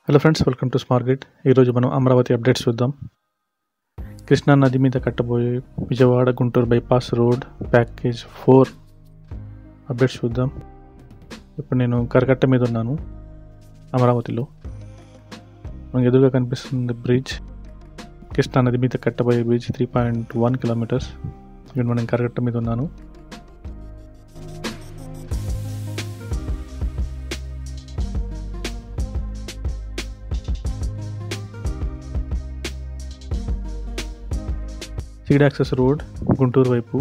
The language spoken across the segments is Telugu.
hello friends welcome to smart grid ఈరోజు మనం అమరావతి అప్డేట్స్ చూద్దాం కృష్ణా నది మీద కట్టబోయే Vijayawada Guntur bypass road package four updates చూద్దాం ఇప్పుడు నేను కరకట్ట మీద ఉన్నాను అమరావతిలో మనకు ఎదురుగా కనిపిస్తుంది బ్రిడ్జ్ కృష్ణా నది మీద కట్టబోయే bridge three point one kilometres ఇప్పుడు మనం కరకట్ట మీద ఉన్నాను సీడ్ యాక్సెస్ రోడ్ గుంటూరు వైపు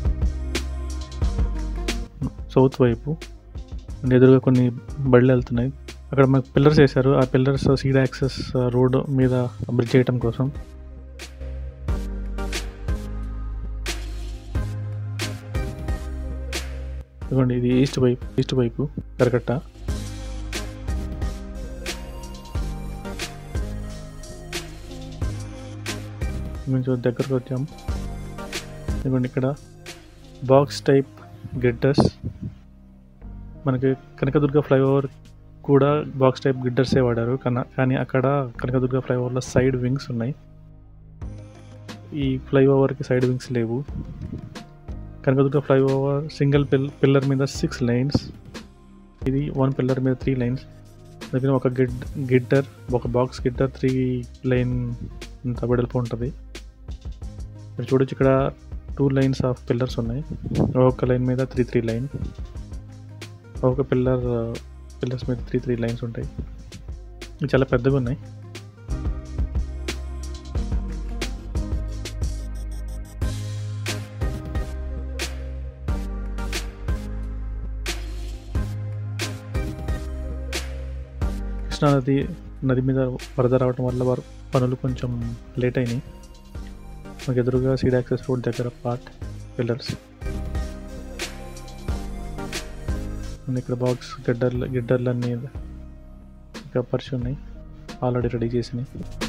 సౌత్ వైపు అండ్ ఎదురుగా కొన్ని బళ్ళు వెళ్తున్నాయి అక్కడ మనకు పిల్లర్స్ వేశారు ఆ పిల్లర్స్ సీడ్ యాక్సెస్ రోడ్ మీద బ్రిడ్జ్ చేయటం కోసం ఇదిగోండి ఇది ఈస్ట్ వైపు ఈస్ట్ వైపు కరకట్ట కొంచెం దగ్గరకు వచ్చాం ఇదిగోండి ఇక్కడ బాక్స్ టైప్ గిడ్డర్స్ మనకి కనకదుర్గ ఫ్లైఓవర్ కూడా బాక్స్ టైప్ గిడ్డర్సే వాడారు కన కానీ అక్కడ కనకదుర్గ ఫ్లైఓవర్లో సైడ్ వింగ్స్ ఉన్నాయి ఈ ఫ్లైఓవర్కి సైడ్ వింగ్స్ లేవు కనకదుర్గ ఫ్లైఓవర్ సింగిల్ పిల్ పిల్లర్ మీద సిక్స్ లైన్స్ ఇది వన్ పిల్లర్ మీద త్రీ లైన్స్ దగ్గర ఒక గిడ్ గిడ్డర్ ఒక బాక్స్ గిడ్డర్ త్రీ లైన్ ఇంత వెడల్పు ఉంటుంది మీరు చూడొచ్చు ఇక్కడ టూ లైన్స్ ఆఫ్ పిల్లర్స్ ఉన్నాయి ఒక్కొక్క లైన్ మీద త్రీ త్రీ లైన్ ఒక్కొక్క పిల్లర్ పిల్లర్స్ మీద త్రీ త్రీ లైన్స్ ఉంటాయి ఇవి చాలా పెద్దగా ఉన్నాయి కృష్ణా నది నది మీద వరద రావడం వల్ల వారు పనులు కొంచెం లేట్ అయినాయి మాకు ఎదురుగా సీడ్ యాక్సెస్ రోడ్ దగ్గర పార్ట్ పిల్లర్స్ ఇక్కడ బాక్స్ గిడ్డర్లు గిడ్డర్లు అన్నీ ఇంకా పరిచి ఉన్నాయి ఆల్రెడీ రెడీ చేసినాయి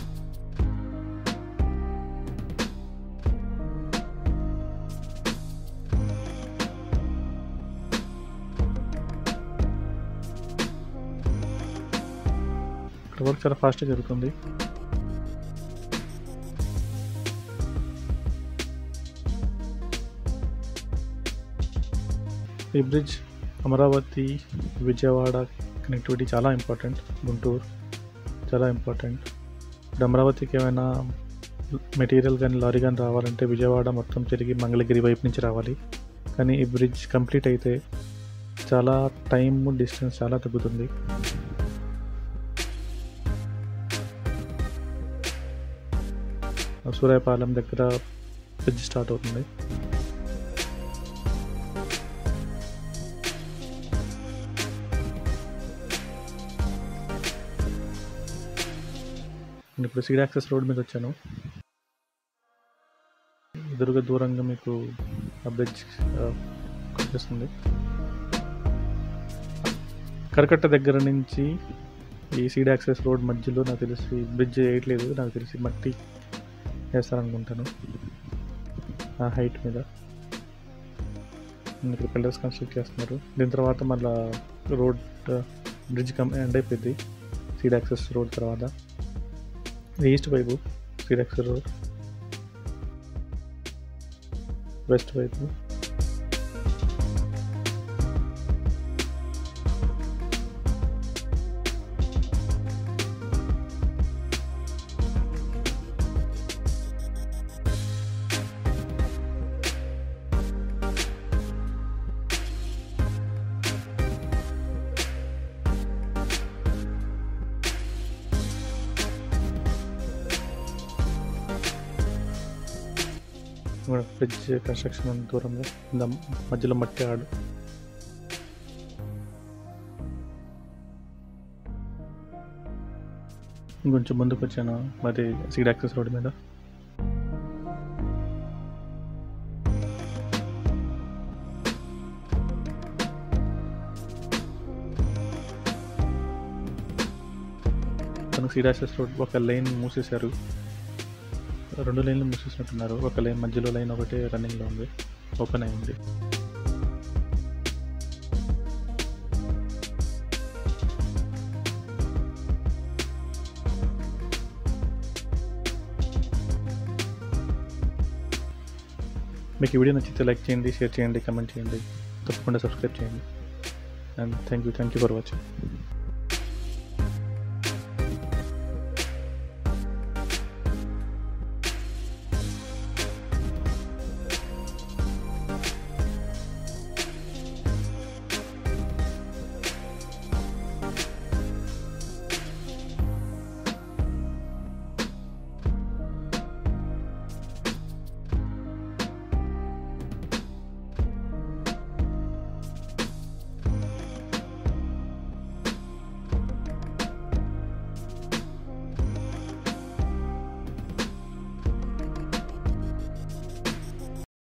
ఇక్కడ వర్క్ చాలా ఫాస్ట్గా జరుగుతుంది ఈ బ్రిడ్జ్ అమరావతి విజయవాడ కనెక్టివిటీ చాలా ఇంపార్టెంట్ గుంటూరు చాలా ఇంపార్టెంట్ ఇప్పుడు అమరావతికి ఏమైనా మెటీరియల్ కానీ లారీ కానీ రావాలంటే విజయవాడ మొత్తం తిరిగి మంగళగిరి వైపు నుంచి రావాలి కానీ ఈ బ్రిడ్జ్ కంప్లీట్ అయితే చాలా టైం డిస్టెన్స్ చాలా తగ్గుతుంది సూర్యాపాలెం దగ్గర బ్రిడ్జ్ స్టార్ట్ అవుతుంది నేను ఇప్పుడు సీడ్ యాక్సెస్ రోడ్ మీద వచ్చాను ఎదురుగా దూరంగా మీకు ఆ బ్రిడ్జ్ కనిపిస్తుంది కరకట్ట దగ్గర నుంచి ఈ సీడ్ యాక్సెస్ రోడ్ మధ్యలో నాకు తెలిసి బ్రిడ్జ్ వేయట్లేదు నాకు తెలిసి మట్టి వేస్తారనుకుంటాను ఆ హైట్ మీద ఇక్కడ పిల్లర్స్ కన్స్ట్రక్ట్ చేస్తున్నారు దీని తర్వాత మళ్ళీ రోడ్ బ్రిడ్జ్ కమ్ ఎండ్ అయిపోయింది సీడ్ యాక్సెస్ రోడ్ తర్వాత ఈస్ట్ వైపు సీడ్ రోడ్ వెస్ట్ వైపు బ్రిడ్జ్ కన్స్ట్రక్షన్ ఉంది దూరంలో కింద మధ్యలో మట్టి ఆడు ఇంకొంచెం ముందుకు వచ్చాను మరి సీడ్ యాక్సెస్ రోడ్ మీద తనకు సీడ్ యాక్సెస్ రోడ్ ఒక లైన్ మూసేశారు రెండు లైన్లు మూసేసినట్టున్నారు ఒక లైన్ మధ్యలో లైన్ ఒకటి రన్నింగ్లో ఉంది ఓపెన్ అయింది మీకు ఈ వీడియో నచ్చితే లైక్ చేయండి షేర్ చేయండి కమెంట్ చేయండి తప్పకుండా సబ్స్క్రైబ్ చేయండి and thank you thank you for watching